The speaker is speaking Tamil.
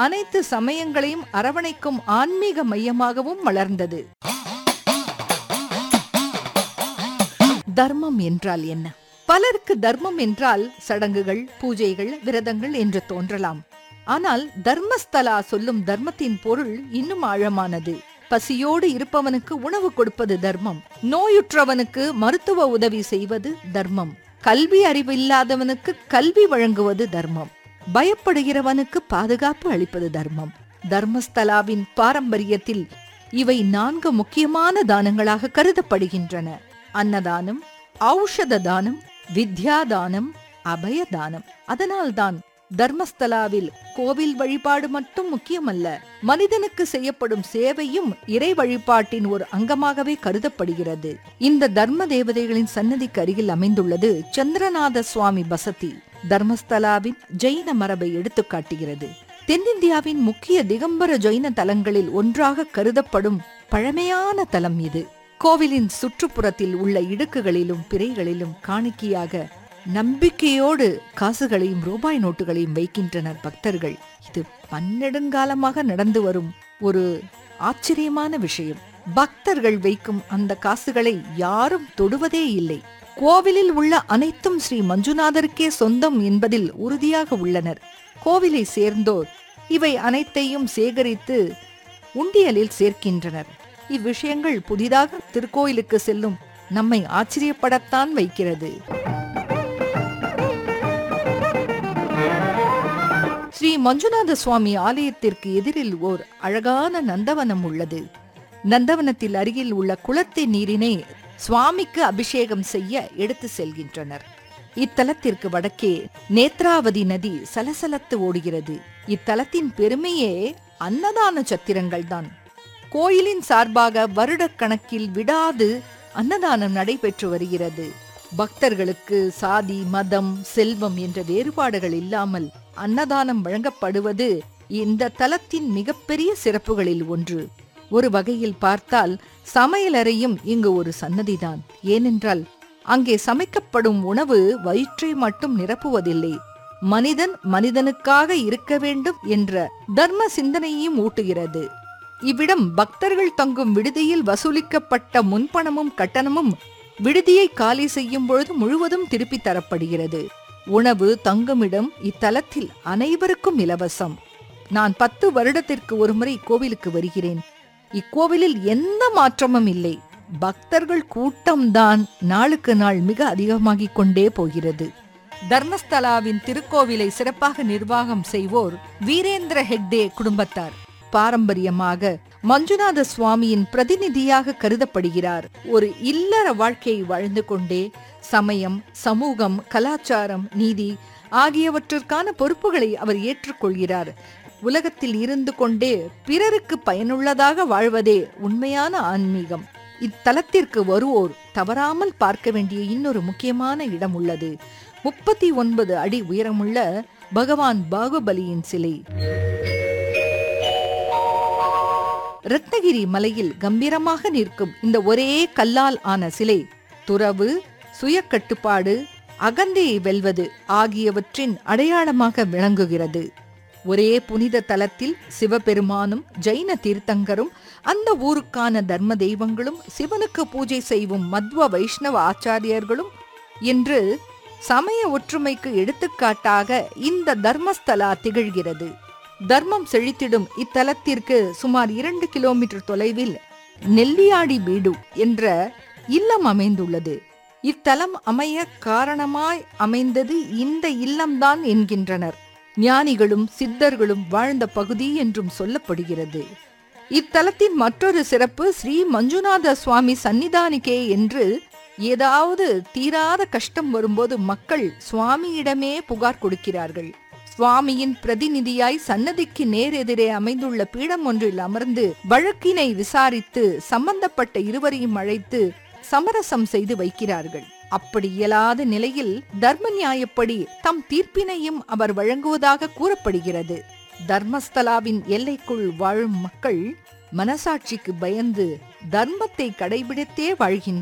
அனைத்து சமயங்களையும் அரவணைக்கும் ஆன்மீக மையமாகவும் வளர்ந்தது தர்மம் என்றால் என்ன பலருக்கு தர்மம் என்றால் சடங்குகள் பூஜைகள் விரதங்கள் என்று தோன்றலாம் ஆனால் தர்மஸ்தலா சொல்லும் தர்மத்தின் பொருள் இன்னும் ஆழமானது பசியோடு இருப்பவனுக்கு உணவு கொடுப்பது தர்மம் நோயுற்றவனுக்கு மருத்துவ உதவி செய்வது தர்மம் கல்வி அறிவு இல்லாதவனுக்கு கல்வி வழங்குவது தர்மம் பயப்படுகிறவனுக்கு பாதுகாப்பு அளிப்பது தர்மம் தர்மஸ்தலாவின் பாரம்பரியத்தில் இவை நான்கு முக்கியமான தானங்களாக கருதப்படுகின்றன அன்னதானம் ஔஷத தானம் வித்யாதானம் அபயதானம் அதனால்தான் தர்மஸ்தலாவில் கோவில் வழிபாடு மட்டும் முக்கியமல்ல மனிதனுக்கு செய்யப்படும் சேவையும் இறை வழிபாட்டின் ஒரு அங்கமாகவே கருதப்படுகிறது இந்த தர்ம தேவதைகளின் சன்னதிக்கு அருகில் அமைந்துள்ளது சந்திரநாத சுவாமி பசதி தர்மஸ்தலாவின் ஜெயின மரபை எடுத்துக்காட்டுகிறது தென்னிந்தியாவின் முக்கிய திகம்பர ஜெயின தலங்களில் ஒன்றாக கருதப்படும் பழமையான தலம் இது கோவிலின் சுற்றுப்புறத்தில் உள்ள இடுக்குகளிலும் பிறைகளிலும் காணிக்கையாக நம்பிக்கையோடு காசுகளையும் ரூபாய் நோட்டுகளையும் வைக்கின்றனர் பக்தர்கள் இது பன்னெடுங்காலமாக நடந்து வரும் ஒரு ஆச்சரியமான விஷயம் பக்தர்கள் வைக்கும் அந்த காசுகளை யாரும் தொடுவதே இல்லை கோவிலில் உள்ள அனைத்தும் ஸ்ரீ மஞ்சுநாதருக்கே சொந்தம் என்பதில் உறுதியாக உள்ளனர் கோவிலை சேர்ந்தோர் இவை அனைத்தையும் சேகரித்து உண்டியலில் சேர்க்கின்றனர் இவ்விஷயங்கள் புதிதாக திருக்கோயிலுக்கு செல்லும் நம்மை ஆச்சரியப்படத்தான் வைக்கிறது ஸ்ரீ மஞ்சுநாத சுவாமி ஆலயத்திற்கு எதிரில் ஓர் அழகான நந்தவனம் உள்ளது நந்தவனத்தில் அருகில் உள்ள குளத்தின் நீரினை சுவாமிக்கு அபிஷேகம் செய்ய எடுத்து செல்கின்றனர் இத்தலத்திற்கு வடக்கே நேத்ராவதி நதி சலசலத்து ஓடுகிறது இத்தலத்தின் பெருமையே அன்னதான சத்திரங்கள் தான் கோயிலின் சார்பாக வருடக்கணக்கில் விடாது அன்னதானம் நடைபெற்று வருகிறது பக்தர்களுக்கு சாதி மதம் செல்வம் என்ற வேறுபாடுகள் இல்லாமல் அன்னதானம் வழங்கப்படுவது இந்த தலத்தின் மிகப்பெரிய சிறப்புகளில் ஒன்று ஒரு வகையில் பார்த்தால் சமையலறையும் இங்கு ஒரு சன்னதிதான் ஏனென்றால் அங்கே சமைக்கப்படும் உணவு வயிற்றை மட்டும் நிரப்புவதில்லை மனிதன் மனிதனுக்காக இருக்க வேண்டும் என்ற தர்ம சிந்தனையும் ஊட்டுகிறது இவ்விடம் பக்தர்கள் தங்கும் விடுதியில் வசூலிக்கப்பட்ட முன்பணமும் கட்டணமும் விடுதியை காலி செய்யும் பொழுது முழுவதும் திருப்பி தரப்படுகிறது உணவு தங்குமிடம் இத்தலத்தில் அனைவருக்கும் இலவசம் நான் பத்து வருடத்திற்கு ஒருமுறை கோவிலுக்கு வருகிறேன் இக்கோவிலில் எந்த மாற்றமும் இல்லை பக்தர்கள் கூட்டம்தான் நாளுக்கு நாள் மிக அதிகமாகிக் கொண்டே போகிறது தர்மஸ்தலாவின் திருக்கோவிலை சிறப்பாக நிர்வாகம் செய்வோர் வீரேந்திர ஹெக்டே குடும்பத்தார் பாரம்பரியமாக மஞ்சுநாத சுவாமியின் பிரதிநிதியாக கருதப்படுகிறார் ஒரு இல்லற வாழ்க்கையை வாழ்ந்து கொண்டே சமயம் சமூகம் கலாச்சாரம் நீதி ஆகியவற்றிற்கான பொறுப்புகளை அவர் ஏற்றுக்கொள்கிறார் உலகத்தில் இருந்து கொண்டே பிறருக்கு பயனுள்ளதாக வாழ்வதே உண்மையான ஆன்மீகம் இத்தலத்திற்கு வருவோர் தவறாமல் பார்க்க வேண்டிய இன்னொரு முக்கியமான இடம் உள்ளது முப்பத்தி ஒன்பது அடி உயரமுள்ள பகவான் பாகுபலியின் சிலை ரத்னகிரி மலையில் கம்பீரமாக நிற்கும் இந்த ஒரே கல்லால் ஆன சிலை துறவு சுய கட்டுப்பாடு அகந்தையை வெல்வது ஆகியவற்றின் அடையாளமாக விளங்குகிறது ஒரே புனித தலத்தில் சிவபெருமானும் ஜைன தீர்த்தங்கரும் அந்த ஊருக்கான தர்ம தெய்வங்களும் சிவனுக்கு பூஜை செய்யும் மத்வ வைஷ்ணவ ஆச்சாரியர்களும் என்று சமய ஒற்றுமைக்கு எடுத்துக்காட்டாக இந்த தர்மஸ்தலா திகழ்கிறது தர்மம் செழித்திடும் இத்தலத்திற்கு சுமார் இரண்டு கிலோமீட்டர் தொலைவில் நெல்லியாடி பீடு என்ற இல்லம் அமைந்துள்ளது இத்தலம் அமைய காரணமாய் அமைந்தது இந்த இல்லம்தான் என்கின்றனர் ஞானிகளும் சித்தர்களும் வாழ்ந்த பகுதி என்றும் சொல்லப்படுகிறது இத்தலத்தின் மற்றொரு சிறப்பு ஸ்ரீ மஞ்சுநாத சுவாமி சன்னிதானிகே என்று ஏதாவது தீராத கஷ்டம் வரும்போது மக்கள் சுவாமியிடமே புகார் கொடுக்கிறார்கள் சுவாமியின் பிரதிநிதியாய் சன்னதிக்கு நேர் எதிரே அமைந்துள்ள பீடம் ஒன்றில் அமர்ந்து வழக்கினை விசாரித்து சம்பந்தப்பட்ட இருவரையும் அழைத்து சமரசம் செய்து வைக்கிறார்கள் அப்படி இயலாத நிலையில் தர்ம நியாயப்படி தம் தீர்ப்பினையும் அவர் வழங்குவதாக கூறப்படுகிறது தர்மஸ்தலாவின் எல்லைக்குள் வாழும் மக்கள் மனசாட்சிக்கு பயந்து தர்மத்தை கடைபிடித்தே வாழ்கின்றனர்